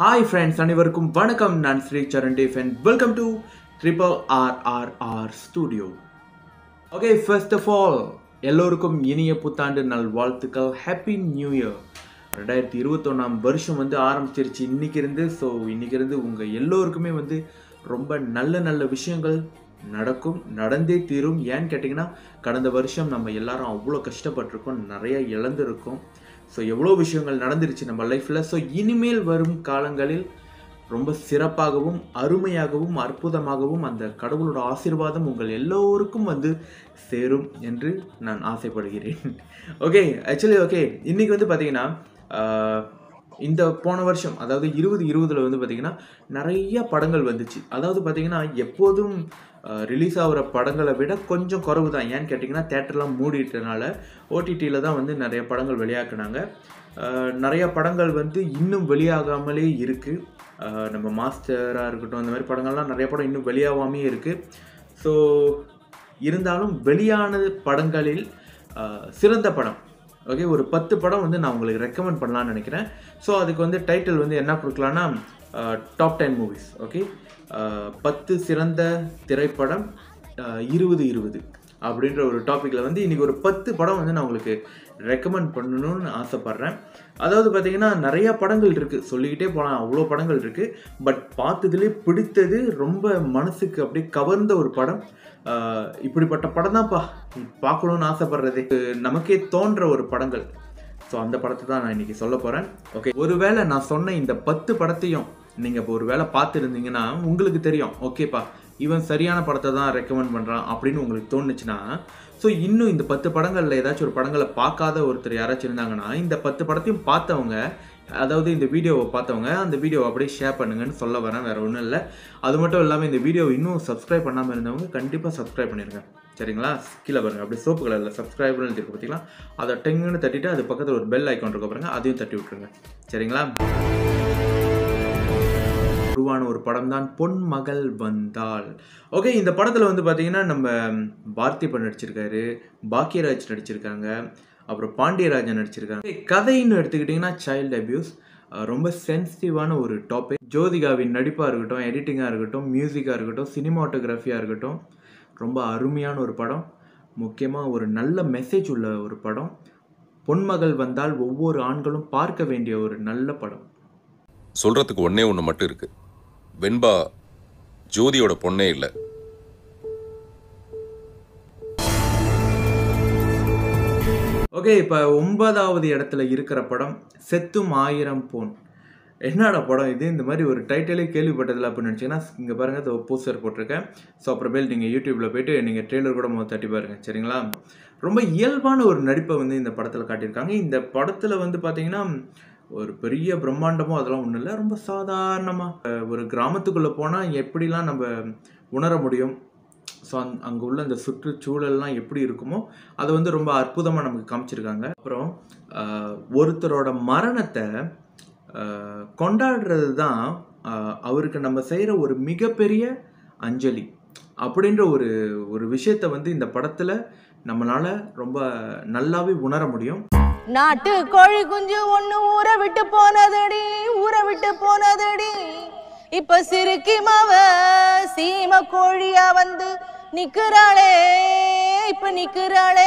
Hi friends அனைவருக்கும் வணக்கம் நான் ஸ்ரீ சரண் டேஃப் and welcome to triple R R R studio okay first of all எல்லோருக்கும் இனிய புத்தாண்டு நல் வாழ்த்துக்கள் ஹாப்பி நியூ இயர் ரெண்டாயிரத்தி இருபத்தொன்னாம் வருஷம் வந்து ஆரம்பிச்சிருச்சு இன்னைக்கு இருந்து ஸோ இன்னைக்கு இருந்து உங்கள் எல்லோருக்குமே வந்து ரொம்ப நல்ல நல்ல விஷயங்கள் நடக்கும் நடந்தே தீரும் ஏன்னு கேட்டிங்கன்னா கடந்த வருஷம் நம்ம எல்லாரும் அவ்வளோ கஷ்டப்பட்டிருக்கோம் நிறைய இழந்திருக்கோம் ஸோ எவ்வளோ விஷயங்கள் நடந்துருச்சு நம்ம லைஃப்பில் ஸோ இனிமேல் வரும் காலங்களில் ரொம்ப சிறப்பாகவும் அருமையாகவும் அற்புதமாகவும் அந்த கடவுளோட ஆசீர்வாதம் உங்கள் எல்லோருக்கும் வந்து சேரும் என்று நான் ஆசைப்படுகிறேன் ஓகே ஆக்சுவலி ஓகே இன்றைக்கி வந்து பார்த்தீங்கன்னா ஆஹ், இந்த போன வருஷம் அதாவது இருபது இருபதில் வந்து பார்த்திங்கன்னா நிறைய படங்கள் வந்துச்சு அதாவது பார்த்திங்கன்னா எப்போதும் ரிலீஸ் ஆகிற படங்களை விட கொஞ்சம் குறைவு தான் ஏன்னு கேட்டிங்கன்னா தேட்டர்லாம் மூடிட்டனால ஓடிடியில் தான் வந்து நிறைய படங்கள் வெளியாக்குனாங்க ஆஹ், நிறைய படங்கள் வந்து இன்னும் வெளியாகாமலே இருக்குது நம்ம மாஸ்டராக இருக்கட்டும் அந்த மாதிரி படங்கள்லாம் நிறைய படம் இன்னும் வெளியாகாமே இருக்குது ஸோ இருந்தாலும் வெளியான படங்களில் ஆஹ், சிறந்த படம் ஓகே ஒரு பத்து படம் வந்து நான் உங்களுக்கு ரெக்கமெண்ட் பண்ணலாம்னு நினைக்கிறேன் ஸோ அதுக்கு வந்து டைட்டில் வந்து என்ன கொடுக்கலான்னா டாப் டென் மூவிஸ் ஓகே பத்து சிறந்த திரைப்படம் ஆஹ், இருபது இருபது அப்படின்ற ஒரு டாப்பிக்கில் வந்து இன்றைக்கி ஒரு பத்து படம் வந்து நான் உங்களுக்கு ரெக்கமெண்ட் பண்ணணும்னு ஆசைப்பட்றேன் அதாவது பார்த்தீங்கன்னா நிறையா படங்கள் இருக்குது சொல்லிக்கிட்டே போகலாம் அவ்வளோ படங்கள் இருக்குது பட் பார்த்ததுலே பிடித்தது ரொம்ப மனசுக்கு அப்படியே கவர்ந்த ஒரு படம் ஆஹ், இப்படிப்பட்ட படம் தான்ப்பா பார்க்கணுன்னு ஆசைப்படுறது நமக்கே தோன்ற ஒரு படங்கள் ஸோ அந்த படத்தை தான் நான் இன்னைக்கு சொல்ல போகிறேன் ஓகே ஒருவேளை நான் சொன்ன இந்த பத்து படத்தையும் நீங்கள் இப்போ ஒரு வேளை பார்த்துருந்தீங்கன்னா உங்களுக்கு தெரியும் ஓகேப்பா இவன் சரியான படத்தை தான் ரெக்கமெண்ட் பண்ணுறான் அப்படின்னு உங்களுக்கு தோணுச்சுன்னா ஸோ இன்னும் இந்த பத்து படங்களில் ஏதாச்சும் ஒரு படங்களை பார்க்காத ஒருத்தர் யாராச்சும் இருந்தாங்கன்னா இந்த பத்து படத்தையும் பார்த்தவங்க அதாவது இந்த வீடியோவை பார்த்தவங்க அந்த வீடியோவை அப்படியே ஷேர் பண்ணுங்கன்னு சொல்ல வரேன் வேறு ஒன்றும் இல்லை அது மட்டும் இல்லாமல் இந்த வீடியோவை இன்னும் சப்ஸ்கிரைப் பண்ணாமல் இருந்தவங்க கண்டிப்பாக சப்ஸ்கிரைப் பண்ணிடுங்க சரிங்களா கீழே பாருங்க அப்படியே சோப்பு கலரில் சப்ஸ்கிரைப்னு இருக்கு பார்த்தீங்களா அதை டெங்குன்னு தட்டிட்டு அது பக்கத்தில் ஒரு பெல் ஐக்கான் இருக்க பாருங்க அதையும் தட்டி விட்டுருங்க சரிங்களா உருவான ஒரு படம் தான் பொன் மகள் வந்தாள் ஓகே இந்த படத்தில் வந்து பார்த்தீங்கன்னா நம்ம பார்த்திபன் நடிச்சிருக்காரு பாக்கியராஜ் நடிச்சிருக்காங்க அப்புறம் பாண்டியராஜன் நடிச்சிருக்காங்க Okay, கதைன்னு எடுத்துக்கிட்டிங்கன்னா சைல்டு அபியூஸ் ரொம்ப சென்சிட்டிவான ஒரு டாபிக் ஜோதிகாவின் நடிப்பாக இருக்கட்டும் எடிட்டிங்காக இருக்கட்டும் மியூசிக்காக இருக்கட்டும் சினிமாட்டோகிராஃபியாக இருக்கட்டும் ரொம்ப அருமையான ஒரு படம் முக்கியமாக ஒரு நல்ல மெசேஜ் உள்ள ஒரு படம் பொன்மகள் வந்தால் ஒவ்வொரு ஆண்களும் பார்க்க வேண்டிய ஒரு நல்ல படம் சொல்றதுக்கு ஒண்ணே ஒன்று மட்டும் இருக்கு வெண்பா ஜோதியோட பொண்ணே இல்லை ஓகே இப்போ ஒன்பதாவது இடத்துல இருக்கிற படம் செத்தும் ஆயிரம் போன் என்னடா படம் இது இந்த மாதிரி ஒரு டைட்டிலே கேள்விப்பட்டதில்ல அப்படின்னு நினச்சிங்கன்னா இங்கே பாருங்கள் போஸ்டர் போட்டிருக்கேன் ஸோ அப்புறமேல் நீங்கள் யூடியூப்பில் போயிட்டு நீங்கள் ட்ரெய்லர் கூட முதல் தட்டி பாருங்கள் சரிங்களா ரொம்ப இயல்பான ஒரு நடிப்பை வந்து இந்த படத்தில் காட்டியிருக்காங்க இந்த படத்தில் வந்து பார்த்தீங்கன்னா ஒரு பெரிய பிரம்மாண்டமோ அதெல்லாம் ஒன்றும் இல்லை ரொம்ப சாதாரணமாக ஒரு கிராமத்துக்குள்ளே போனால் எப்படிலாம் நம்ம உணர முடியும் ஸோ அங் அங்கே உள்ள அந்த சுற்றுச்சூழல்லாம் எப்படி இருக்குமோ அதை வந்து ரொம்ப அற்புதமாக நமக்கு காமிச்சிருக்காங்க அப்புறம் ஆஹ், ஒருத்தரோட மரணத்தை ஆஹ், கொண்டாடுறது தான் ஆஹ், அவருக்கு நம்ம செய்கிற ஒரு மிகப்பெரிய அஞ்சலி அப்படின்ற ஒரு ஒரு விஷயத்தை வந்து இந்த படத்தில் நம்மளால் ரொம்ப நல்லாவே உணர முடியும் நாட்டு கோழி குஞ்சு ஒண்ணு ஊரை விட்டு போனதடி ஊரை விட்டு போனதடி இப்ப சிறுக்கி மாவ சீம கோழியா வந்து நிக்கிறாளே இப்ப நிக்கிறாளே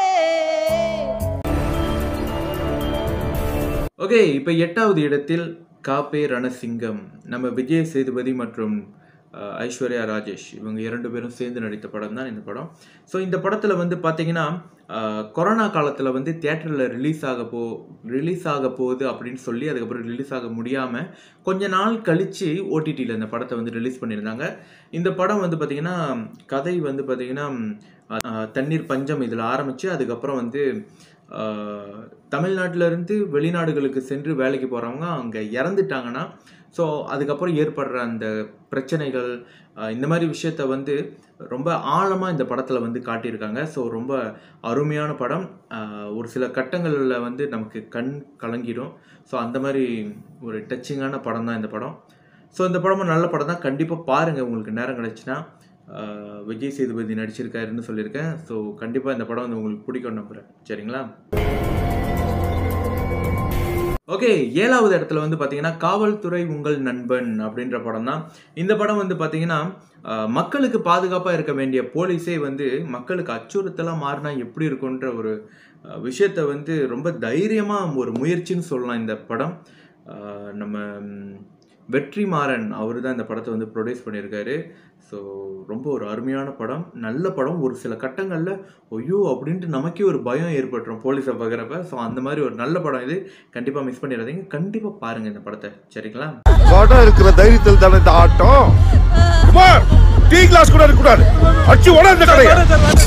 ஓகே இப்போ எட்டாவது இடத்தில் காப்பே ரணசிங்கம் நம்ம விஜய் சேதுபதி மற்றும் அஹ், ஐஸ்வர்யா ராஜேஷ் இவங்க இரண்டு பேரும் சேர்ந்து நடித்த படம் தான் இந்த படம் ஸோ இந்த படத்தில் வந்து பார்த்தீங்கன்னா அஹ், கொரோனா காலத்தில் வந்து தியேட்டரில் ரிலீஸ் ஆக போ ரிலீஸ் ஆக போகுது அப்படின்னு சொல்லி அதுக்கப்புறம் ரிலீஸ் ஆக முடியாமல் கொஞ்ச நாள் கழித்து ஓடிடியில் இந்த படத்தை வந்து ரிலீஸ் பண்ணியிருந்தாங்க இந்த படம் வந்து பார்த்திங்கன்னா கதை வந்து பார்த்திங்கன்னா அஹ், தண்ணீர் பஞ்சம் இதில் ஆரம்பித்து அதுக்கப்புறம் வந்து ஆஹ், தமிழ்நாட்டுல இருந்து வெளிநாடுகளுக்கு சென்று வேலைக்கு போகிறவங்க அங்கே இறந்துட்டாங்கன்னா ஸோ அதுக்கப்புறம் ஏற்படுற அந்த பிரச்சனைகள் ஆஹ், இந்த மாதிரி விஷயத்த வந்து ரொம்ப ஆழமாக இந்த படத்தில் வந்து காட்டியிருக்காங்க ஸோ ரொம்ப அருமையான படம் ஆஹ், ஒரு சில கட்டங்களில் வந்து நமக்கு கண் கலங்கிடும் ஸோ அந்த மாதிரி ஒரு டச்சிங்கான படம் தான் இந்த படம் ஸோ இந்த படமும் நல்ல படம் தான் கண்டிப்பாக பாருங்கள் உங்களுக்கு நேரம் கிடச்சுன்னா ஆஹ், விஜய் சேதுபதி நடிச்சிருக்காருன்னு சொல்லியிருக்கேன் ஸோ கண்டிப்பாக இந்த படம் வந்து உங்களுக்கு பிடிக்கும் நம்புகிறேன் சரிங்களா ஓகே ஏழாவது இடத்துல வந்து பார்த்தீங்கன்னா காவல்துறை உங்கள் நண்பன் அப்படின்ற படம் தான் இந்த படம் வந்து பார்த்தீங்கன்னா அஹ், மக்களுக்கு பாதுகாப்பாக இருக்க வேண்டிய போலீஸே வந்து மக்களுக்கு அச்சுறுத்தலாக மாறினா எப்படி இருக்குன்ற ஒரு அஹ், விஷயத்த வந்து ரொம்ப தைரியமாக ஒரு முயற்சின்னு சொல்லலாம் இந்த படம் அஹ், நம்ம ம், வெற்றிமாறன் அவர் தான் இந்த படத்தை வந்து ப்ரொடியூஸ் பண்ணியிருக்காரு ஸோ ரொம்ப ஒரு அருமையான படம் நல்ல படம் ஒரு சில கட்டங்களில் ஐயோ அப்படின்ட்டு நமக்கே ஒரு பயம் ஏற்பட்டுரும் போலீஸை பார்க்குறப்ப ஸோ அந்த மாதிரி ஒரு நல்ல படம் இது கண்டிப்பாக மிஸ் பண்ணிடாதீங்க கண்டிப்பாக பாருங்கள் இந்த படத்தை சரிங்களா படம் இருக்கிற தைரியத்தில் தானே இந்த ஆட்டம் குமார் டீ கிளாஸ் கூட இருக்க கூடாது அடிச்சு உட இந்த கடையை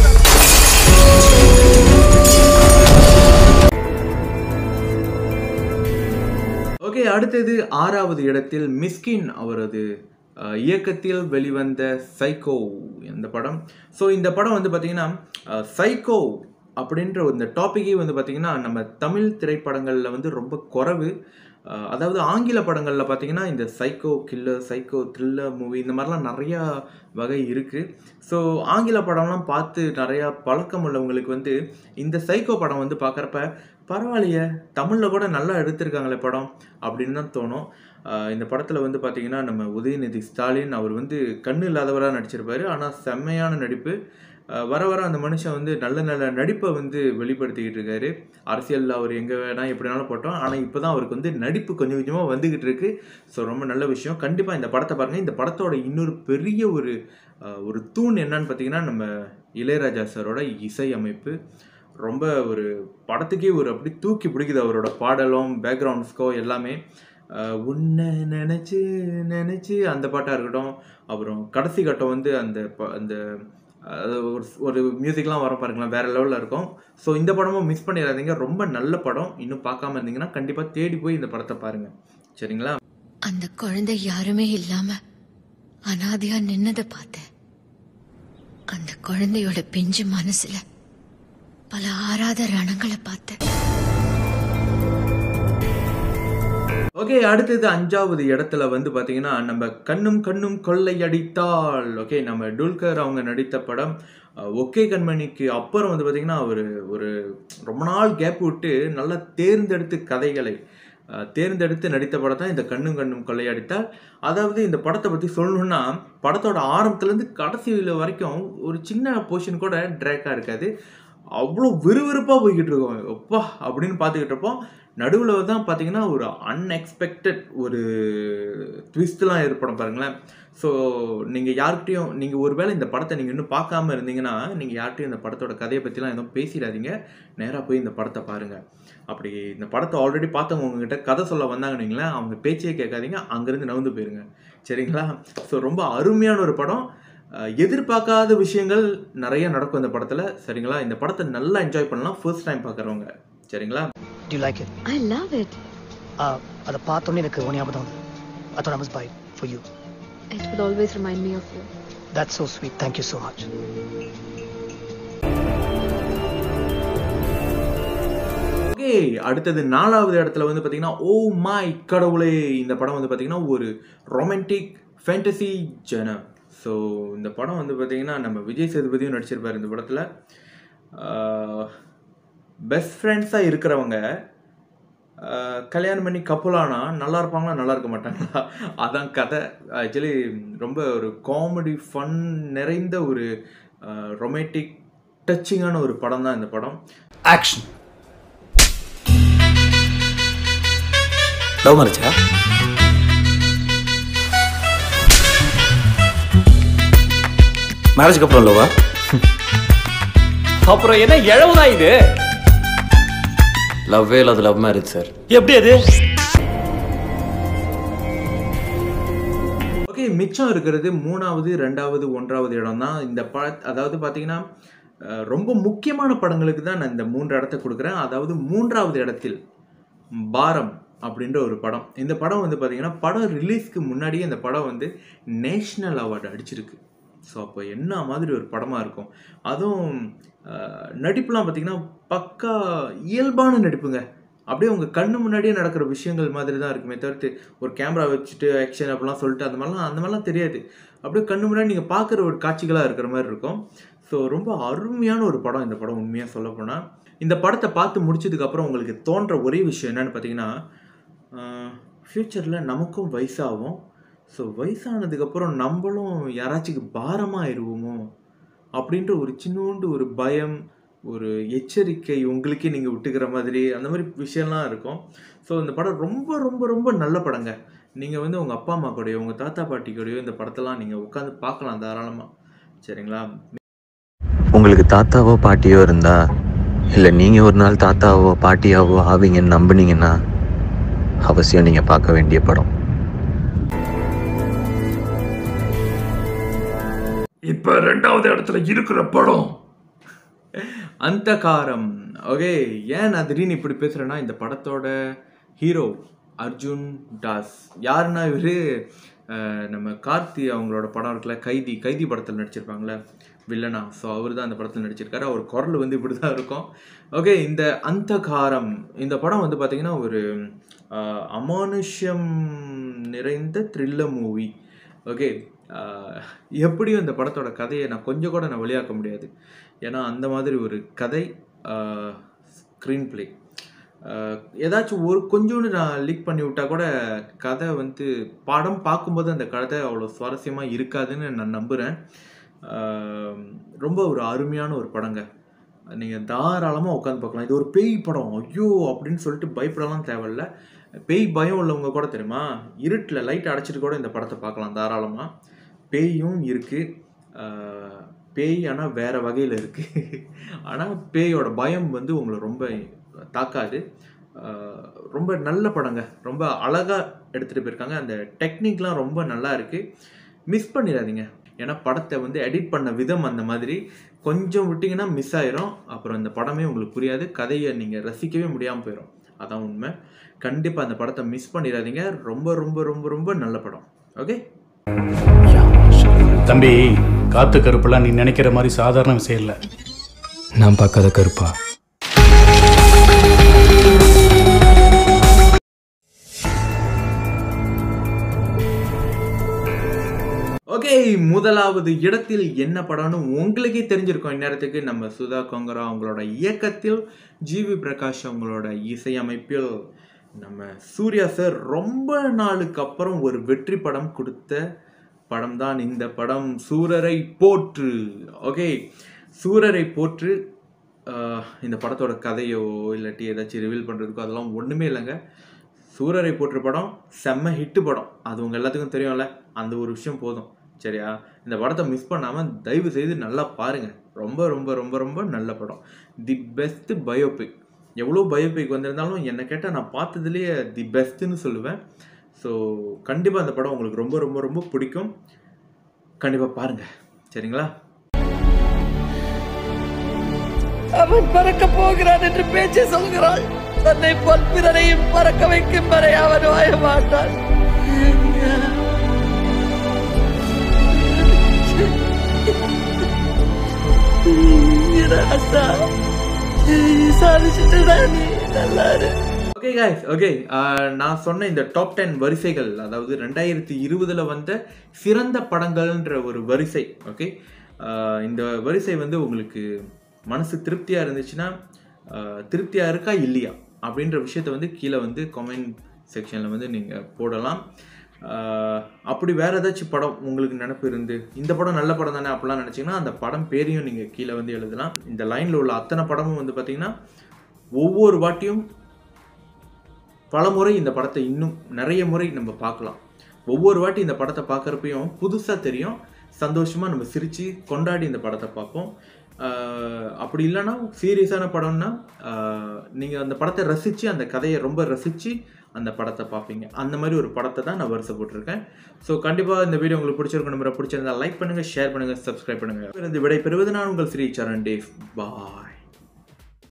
ஓகே அடுத்தது ஆறாவது இடத்தில் மிஸ்கின் அவரது அஹ், இயக்கத்தில் வெளிவந்த சைக்கோ இந்த படம் ஸோ இந்த படம் வந்து பார்த்தீங்கன்னா சைக்கோ அப்படின்ற இந்த டாப்பிக்கே வந்து பார்த்தீங்கன்னா நம்ம தமிழ் திரைப்படங்களில் வந்து ரொம்ப குறைவு அஹ், அதாவது ஆங்கில படங்களில் பார்த்தீங்கன்னா இந்த psycho killer psycho thriller movie இந்த மாதிரிலாம் நிறையா வகை இருக்குது ஸோ ஆங்கில படம்லாம் பார்த்து நிறையா பழக்கம் உள்ளவங்களுக்கு வந்து இந்த சைக்கோ படம் வந்து பார்க்குறப்ப பரவாயில்லையே தமிழில் கூட நல்லா எடுத்திருக்காங்களே படம் அப்படின்னு தான் தோணும் ஆஹ் இந்த படத்தில் வந்து பார்த்தீங்கன்னா நம்ம உதயநிதி ஸ்டாலின் அவர் வந்து கண்ணு இல்லாதவராக நடிச்சிருப்பாரு ஆனால் செம்மையான நடிப்பு ஆஹ் வர வர அந்த மனுஷன் வந்து நல்ல நல்ல நடிப்பை வந்து வெளிப்படுத்திக்கிட்டு இருக்காரு அரசியலில் அவர் எங்கே வேணால் எப்படி வேணாலும் போட்டோம் ஆனால் இப்போ தான் அவருக்கு வந்து நடிப்பு கொஞ்சம் கொஞ்சமாக வந்துக்கிட்டு இருக்கு ஸோ ரொம்ப நல்ல விஷயம் கண்டிப்பாக இந்த படத்தை பாருங்கள் இந்த படத்தோட இன்னொரு பெரிய ஒரு ஆஹ் ஒரு தூண் என்னன்னு பார்த்தீங்கன்னா நம்ம இளையராஜா சாரோட இசை அமைப்பு ரொம்ப ஒரு படத்துக்கே ஒரு அப்படி தூக்கி பிடிக்குது அவரோட பாடலும் பேக்ரவுண்ட் ஸ்கோ எல்லாமே ஆஹ் உன்னை நினச்சி நினச்சி அந்த பாட்டாக இருக்கட்டும் அப்புறம் கடைசி கட்டம் வந்து அந்த ப- அந்த அது ஒரு ஒரு மியூசிக்லாம் வர பாருங்களேன் வேற லெவலில் இருக்கும் ஸோ இந்த படமும் மிஸ் பண்ணிடாதீங்க ரொம்ப நல்ல படம் இன்னும் பார்க்காம இருந்தீங்கன்னா கண்டிப்பாக தேடி போய் இந்த படத்தை பாருங்கள் சரிங்களா அந்த குழந்தை யாருமே இல்லாம அனாதையா நின்னதை பார்த்தேன் அந்த குழந்தையோட பிஞ்சு மனசுல பல ஆறாத ரணங்களை பார்த்தேன் ஓகே அடுத்தது அஞ்சாவது இடத்துல வந்து பார்த்தீங்கன்னா நம்ம கண்ணும் கண்ணும் கொள்ளையடித்தால் ஓகே நம்ம டுல்கர் அவங்க நடித்த படம் அஹ், ஒக்கே கண்மணிக்கு அப்புறம் வந்து பார்த்தீங்கன்னா ஒரு ஒரு ரொம்ப நாள் கேப் விட்டு நல்லா தேர்ந்தெடுத்து கதைகளை அஹ், தேர்ந்தெடுத்து நடித்த படம் தான் இந்த கண்ணும் கண்ணும் கொள்ளையடித்தால் அதாவது இந்த படத்தை பற்றி சொல்லணும்னா படத்தோட ஆரம்பத்துலேருந்து கடைசியில் வரைக்கும் ஒரு சின்ன போர்ஷன் கூட ட்ராக்காக இருக்காது அவ்வளோ விறுவிறுப்பாக போய்கிட்டு இருக்கோம் எப்பா அப்படின்னு பார்த்துக்கிட்டு இருப்போம் நடுவில் தான் பார்த்தீங்கன்னா ஒரு அன்எக்ஸ்பெக்டட் ஒரு ட்விஸ்ட்லாம் ஏற்படும் பாருங்களேன் ஸோ நீங்கள் யார்கிட்டயும் நீங்கள் ஒருவேளை இந்த படத்தை நீங்கள் இன்னும் பார்க்காம இருந்தீங்கன்னா நீங்கள் யார்கிட்டயும் இந்த படத்தோட கதையை பற்றிலாம் எதுவும் பேசிடாதீங்க நேராக போய் இந்த படத்தை பாருங்கள் அப்படி இந்த படத்தை ஆல்ரெடி பார்த்தவங்க உங்ககிட்ட கதை சொல்ல வந்தாங்கன்னு வைங்களேன் அவங்க பேச்சே கேட்காதீங்க அங்கேருந்து நவுந்து போயிருங்க சரிங்களா ஸோ ரொம்ப அருமையான ஒரு படம் அஹ் எதிர்பார்க்காத விஷயங்கள் நிறைய நடக்கும் இந்த படத்தில் சரிங்களா இந்த படத்தை நல்லா என்ஜாய் பண்ணலாம் ஃபர்ஸ்ட் டைம் பார்க்குறவங்க சரிங்களா Do you like it? I love it Uh, அதை பார்த்தோன்னே எனக்கு ஒரு ஞாபகம் வந்து I thought I must buy it for you. It will always remind me of you That's so sweet. Thank you so much. Okay அடுத்தது நாலாவது இடத்துல வந்து பார்த்தீங்கன்னா ஓ மை கடவுளே இந்த படம் வந்து பார்த்தீங்கன்னா ஒரு ரொமான்டிக் ஃபேண்டசி ஜனம் ஸோ இந்த படம் வந்து பார்த்தீங்கன்னா நம்ம விஜய் சேதுபதியும் நடிச்சிருப்பார் இந்த படத்தில் பெஸ்ட் ஃப்ரெண்ட்ஸாக இருக்கிறவங்க ஆஹ், கல்யாணம் பண்ணி கப்புலானா நல்லா இருப்பாங்களா நல்லா இருக்க மாட்டாங்களா அதான் கதை ஆக்சுவலி ரொம்ப ஒரு காமெடி ஃபன் நிறைந்த ஒரு ரொமான்டிக் டச்சிங்கான ஒரு படம் தான் இந்த படம் ஆக்ஷன் லவ் மேரேஜா மேரேஜ்க்கு அப்புறம் லவ்வா அப்புறம் என்ன இழவுதா இது லவ்வே இல்லாத லவ் மேரேஜ் சார் எப்படி அது ஓகே மிச்சம் இருக்கிறது மூணாவது ரெண்டாவது ஒன்றாவது இடம் தான் இந்த பட அதாவது பார்த்தீங்கன்னா அஹ், ரொம்ப முக்கியமான படங்களுக்கு தான் நான் இந்த மூன்று இடத்த கொடுக்குறேன் அதாவது மூன்றாவது இடத்தில் பாரம் அப்படின்ற ஒரு படம் இந்த படம் வந்து பார்த்தீங்கன்னா படம் ரிலீஸ்க்கு முன்னாடியே இந்த படம் வந்து நேஷ்னல் அவார்டு அடிச்சிருக்கு ஸோ அப்போ என்ன மாதிரி ஒரு படமாக இருக்கும் அதுவும் அஹ், நடிப்புலாம் பார்த்தீங்கன்னா பக்கா இயல்பான நடிப்புங்க அப்படியே உங்கள் கண்ணு முன்னாடியே நடக்கிற விஷயங்கள் மாதிரி தான் இருக்குமே தவிர்த்து ஒரு கேமரா வச்சுட்டு ஆக்ஷன் அப்படிலாம் சொல்லிட்டு அந்த மாதிரிலாம் அந்த மாதிரிலாம் தெரியாது அப்படியே கண்ணு முன்னாடி நீங்கள் பார்க்குற ஒரு காட்சிகளாக இருக்கிற மாதிரி இருக்கும் ஸோ ரொம்ப அருமையான ஒரு படம் இந்த படம் உண்மையாக சொல்ல போனால் இந்த படத்தை பார்த்து முடிச்சதுக்கப்புறம் உங்களுக்கு தோன்ற ஒரே விஷயம் என்னன்னு பார்த்தீங்கன்னா ஃப்யூச்சரில் நமக்கும் வயசாகும் ஸோ வயசானதுக்கப்புறம் நம்மளும் யாராச்சும் பாரமாக ஆயிடுவோமோ அப்படின்ற ஒரு சின்னோண்டு ஒரு பயம் ஒரு எச்சரிக்கை உங்களுக்கே நீங்கள் விட்டுக்கிற மாதிரி அந்த மாதிரி விஷயம்லாம் இருக்கும் ஸோ இந்த படம் ரொம்ப ரொம்ப ரொம்ப நல்ல படங்க நீங்கள் வந்து உங்கள் அப்பா அம்மா கூடயோ உங்கள் தாத்தா பாட்டி கூடயோ இந்த படத்தெல்லாம் நீங்கள் உட்காந்து பார்க்கலாம் தாராளமாக சரிங்களா உங்களுக்கு தாத்தாவோ பாட்டியோ இருந்தா இல்ல நீங்க ஒரு நாள் தாத்தாவோ பாட்டியாவோ ஆவீங்கன்னு நம்புனீங்கன்னா அவசியம் நீங்க பார்க்க வேண்டிய படம் இப்ப ரெண்டாவது இடத்துல இருக்கிற படம் அந்தகாரம் ஓகே ஏன் நான் திடீர்னு இப்படி பேசுகிறேன்னா இந்த படத்தோட ஹீரோ அர்ஜுன் தாஸ் யாருன்னா இவர் நம்ம கார்த்தி அவங்களோட படம் இருக்குல்ல கைதி கைதி படத்தில் நடிச்சிருப்பாங்களே வில்லனா ஸோ அவர் தான் அந்த படத்தில் நடிச்சிருக்காரு அவர் குரல் வந்து இப்படி தான் இருக்கும் ஓகே இந்த அந்தகாரம் இந்த படம் வந்து பார்த்திங்கன்னா ஒரு அஹ், அமானுஷ்யம் நிறைந்த த்ரில்லர் மூவி ஓகே எப்படியும் இந்த படத்தோட கதையை நான் கொஞ்சம் கூட நான் வெளியாக்க முடியாது ஏன்னா அந்த மாதிரி ஒரு கதை ஸ்க்ரீன் ப்ளே ஏதாச்சும் ஒரு கொஞ்சோண்டு நான் லீக் பண்ணி விட்டா கூட கதை வந்து படம் பார்க்கும்போது அந்த கதை அவ்வளோ சுவாரஸ்யமாக இருக்காதுன்னு நான் நம்புகிறேன் ரொம்ப ஒரு அருமையான ஒரு படங்க நீங்கள் தாராளமாக உட்காந்து பார்க்கலாம் இது ஒரு பேய் படம் ஐயோ அப்படின்னு சொல்லிட்டு பயப்படலாம் தேவையில்ல பேய் பயம் உள்ளவங்க கூட தெரியுமா இருட்டில் லைட் அடைச்சிட்டு கூட இந்த படத்தை பார்க்கலாம் தாராளமாக பேயும் இருக்குது பேய் ஆனால் வேறு வகையில் இருக்குது ஆனால் பேயோட பயம் வந்து உங்களை ரொம்ப தாக்காது ஆஹ் ரொம்ப நல்ல படங்க ரொம்ப அழகாக எடுத்துகிட்டு போயிருக்காங்க அந்த டெக்னிக்லாம் ரொம்ப நல்லா இருக்குது மிஸ் பண்ணிடாதீங்க ஏன்னா படத்தை வந்து எடிட் பண்ண விதம் அந்த மாதிரி கொஞ்சம் விட்டிங்கன்னா மிஸ் ஆயிரும் அப்புறம் இந்த படமே உங்களுக்கு புரியாது கதையை நீங்கள் ரசிக்கவே முடியாமல் போயிடும் அதான் உண்மை கண்டிப்பாக அந்த படத்தை மிஸ் பண்ணிடாதீங்க ரொம்ப ரொம்ப ரொம்ப ரொம்ப நல்ல படம் ஓகே தம்பி காத்து கருப்பெல்லாம் நீ நினைக்கிற மாதிரி சாதாரண விஷயம் இல்லை நான் பார்க்காத கருப்பா ஓகே முதலாவது இடத்தில் என்ன படம்னு உங்களுக்கே தெரிஞ்சிருக்கும் இந்நேரத்துக்கு நம்ம சுதா கொங்கரா அவங்களோட இயக்கத்தில் ஜிவி பிரகாஷ் அவங்களோட இசையமைப்பில் நம்ம சூர்யா சார் ரொம்ப நாளுக்கு அப்புறம் ஒரு வெற்றி படம் கொடுத்த படம் தான் இந்த படம் சூரரை போற்று ஓகே சூரரை போற்று ஆஹ், இந்த படத்தோட கதையோ இல்லாட்டி ஏதாச்சும் ரிவீல் பண்ணுறதுக்கோ அதெல்லாம் ஒன்றுமே இல்லைங்க சூரரை போற்று படம் செம்ம ஹிட்டு படம் அது உங்கள் எல்லாத்துக்கும் தெரியும்ல அந்த ஒரு விஷயம் போதும் சரியா இந்த படத்தை மிஸ் பண்ணாமல் தயவு செய்து நல்லா பாருங்கள் ரொம்ப ரொம்ப ரொம்ப ரொம்ப நல்ல படம் தி பெஸ்ட் பயோபிக் எவ்வளோ பயோபிக் வந்திருந்தாலும் என்னை கேட்டால் நான் பார்த்ததுலேயே தி பெஸ்ட்டுன்னு சொல்லுவேன் ஸோ கண்டிப்பாக அந்த படம் உங்களுக்கு ரொம்ப ரொம்ப ரொம்ப பிடிக்கும் கண்டிப்பாக பாருங்கள் சரிங்களா அவன் பறக்க போகிறான் என்று பேச்சு சொல்கிறாள் தன்னை போல் பிறரையும் பறக்க வைக்கும் வரை அவன் வாய மாட்டான் ராசா சாதிச்சுட்டுடா நீ நல்லா இரு ஓகே காய்ஸ் ஓகே நான் சொன்ன இந்த டாப் டென் வரிசைகள் அதாவது ரெண்டாயிரத்தி இருபதுல வந்த சிறந்த படங்கள்ன்ற ஒரு வரிசை ஓகே இந்த வரிசை வந்து உங்களுக்கு மனசு திருப்தியாக இருந்துச்சுன்னா ஆஹ், திருப்தியா இருக்கா இல்லையா அப்படின்ற விஷயத்த வந்து கீழே வந்து கமெண்ட் செக்ஷனில் வந்து நீங்கள் போடலாம் ஆஹ், அப்படி வேற ஏதாச்சும் படம் உங்களுக்கு நினப்பு இருந்து இந்த படம் நல்ல படம் தானே அப்படிலாம் நினச்சிங்கன்னா அந்த படம் பேரையும் நீங்கள் கீழே வந்து எழுதலாம் இந்த லைனில் உள்ள அத்தனை படமும் வந்து பார்த்தீங்கன்னா ஒவ்வொரு வாட்டியும் பல முறை இந்த படத்தை இன்னும் நிறைய முறை நம்ம பார்க்கலாம் ஒவ்வொரு வாட்டி இந்த படத்தை பார்க்குறப்பையும் புதுசாக தெரியும் சந்தோஷமாக நம்ம சிரித்து கொண்டாடி இந்த படத்தை பார்ப்போம் ஆஹ் அப்படி இல்லைன்னா சீரியஸான படம்னா நீங்கள் அந்த படத்தை ரசித்து அந்த கதையை ரொம்ப ரசித்து அந்த படத்தை பார்ப்பீங்க அந்த மாதிரி ஒரு படத்தை தான் நான் வருஷம் போட்டிருக்கேன் ஸோ கண்டிப்பாக இந்த வீடியோ உங்களுக்கு பிடிச்சிருக்கும் நம்பரை பிடிச்சிருந்தா லைக் பண்ணுங்கள் ஷேர் பண்ணுங்கள் சப்ஸ்கிரைப் பண்ணுங்கள் இருந்து விடை பெறுவது நான் உங்கள் ஸ்ரீ சரண் டேவ் பாய்